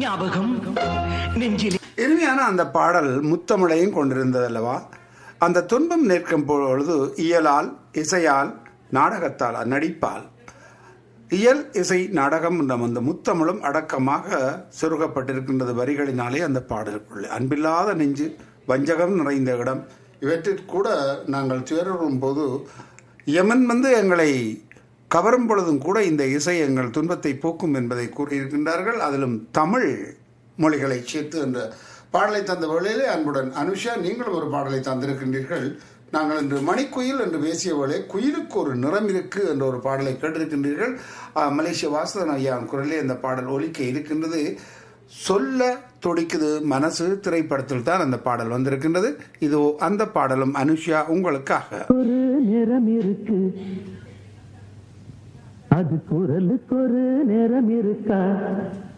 ஞாபகம் நெஞ்சில் இனிமையான அந்த பாடல் முத்தமிழையும் கொண்டிருந்தது அல்லவா அந்த துன்பம் நிற்கும் பொழுது இயலால் இசையால் நாடகத்தால் நடிப்பால் இயல் இசை நாடகம் என்ற அந்த முத்தமிழும் அடக்கமாக சொருகப்பட்டிருக்கின்றது வரிகளினாலே அந்த பாடலுக்குள்ளே அன்பில்லாத நெஞ்சு வஞ்சகம் நிறைந்த இடம் இவற்றில் கூட நாங்கள் துயரும் போது யமன் வந்து எங்களை கவரும் பொழுதும் கூட இந்த இசை எங்கள் துன்பத்தை போக்கும் என்பதை கூறியிருக்கின்றார்கள் அதிலும் தமிழ் மொழிகளை சேர்த்து என்ற பாடலை தந்த வேளையிலே அன்புடன் அனுஷா நீங்களும் ஒரு பாடலை தந்திருக்கின்றீர்கள் நாங்கள் இன்று மணிக்குயில் என்று பேசிய வேளை குயிலுக்கு ஒரு நிறம் இருக்கு என்ற ஒரு பாடலை கேட்டிருக்கின்றீர்கள் ஆஹ், மலேசிய வாசுதன் ஐயா குரலே அந்த பாடல் ஒலிக்க இருக்கின்றது சொல்ல துடிக்குது மனசு திரைப்படத்தில் தான் அந்த பாடல் வந்திருக்கின்றது இதோ அந்த பாடலும் அனுஷா உங்களுக்காக ஒரு நிறம் இருக்கு அது குரலுக்கு ஒரு நிறம் இருக்கா